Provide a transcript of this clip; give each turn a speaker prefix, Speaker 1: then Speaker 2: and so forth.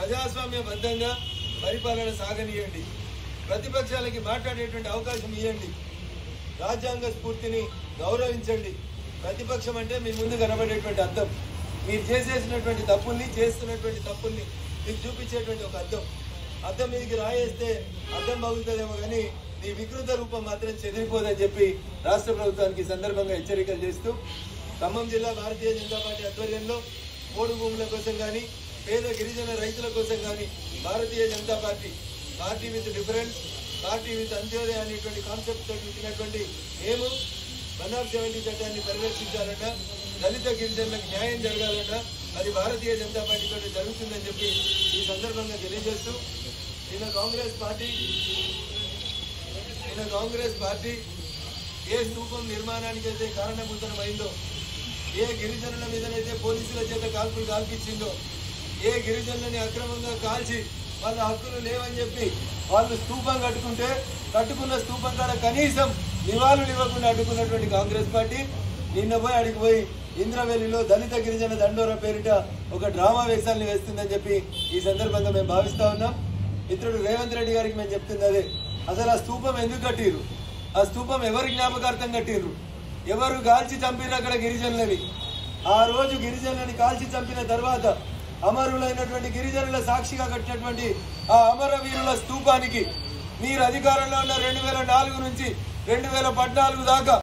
Speaker 1: ప్రజాస్వామ్యబద్ధంగా పరిపాలన సాగనీయండి ప్రతిపక్షాలకి మాట్లాడేటువంటి అవకాశం ఇవ్వండి రాజ్యాంగ స్ఫూర్తిని గౌరవించండి ప్రతిపక్షం అంటే మీ ముందు కనబడేటువంటి అర్థం మీరు చేసేసినటువంటి తప్పుల్ని చేస్తున్నటువంటి తప్పుల్ని మీకు చూపించేటువంటి ఒక అర్థం అద్దం మీదకి రాయేస్తే అద్దం బాగుతుందేమో కానీ నీ వికృత రూపం మాత్రం చెదిరిపోదని చెప్పి రాష్ట్ర ప్రభుత్వానికి ఈ సందర్భంగా హెచ్చరికలు చేస్తూ ఖమ్మం జిల్లా భారతీయ జనతా పార్టీ ఆధ్వర్యంలో పోడు భూముల కోసం కానీ పేద గిరిజన రైతుల కోసం కానీ Bharatiya Janata party party with difference party with Antyodaya అనేటువంటి కాన్సెప్ట్ తోటి ఇచ్చినటువంటి మేము వన్ ఆఫ్ సెవెంటీ చట్టాన్ని పరిరక్షించాలట దళిత గిరిజనులకు న్యాయం జరగాలట అది భారతీయ జనతా పార్టీ తోటి జరుగుతుందని చెప్పి ఈ సందర్భంగా తెలియజేస్తూ నిన్న కాంగ్రెస్ పార్టీ నిన్న కాంగ్రెస్ పార్టీ ఏ స్థూపం నిర్మాణానికి అయితే కారణభూతమైందో ఏ గిరిజనుల మీదనైతే పోలీసుల చేత కాల్పులు కాల్పించిందో ఏ గిరిజనులని అక్రమంగా కాల్చి వాళ్ళ హక్కులు లేవని చెప్పి వాళ్ళు స్థూపం కట్టుకుంటే కట్టుకున్న స్థూపం కాడ కనీసం నివాళులు ఇవ్వకుండా అడ్డుకున్నటువంటి కాంగ్రెస్ పార్టీ నిన్న పోయి అడిగి పోయి ఇంద్రవెల్లిలో దళిత గిరిజన దండోర పేరిట ఒక డ్రామా వేషాలను వేస్తుందని చెప్పి ఈ సందర్భంగా మేము భావిస్తా ఉన్నాం మిత్రుడు రేవంత్ రెడ్డి గారికి మేము చెప్తుంది అదే అసలు ఆ స్థూపం ఎందుకు కట్టిర్రు ఆ స్థూపం ఎవరి జ్ఞాపకార్థం కట్టిర్రు ఎవరు కాల్చి చంపిర్రు అక్కడ గిరిజనులని ఆ రోజు గిరిజనులని కాల్చి చంపిన తర్వాత అమరులైనటువంటి గిరిజనుల సాక్షిగా కట్టినటువంటి ఆ అమరవీరుల స్థూపానికి మీరు అధికారంలో ఉన్న రెండు వేల నాలుగు నుంచి రెండు వేల పద్నాలుగు దాకా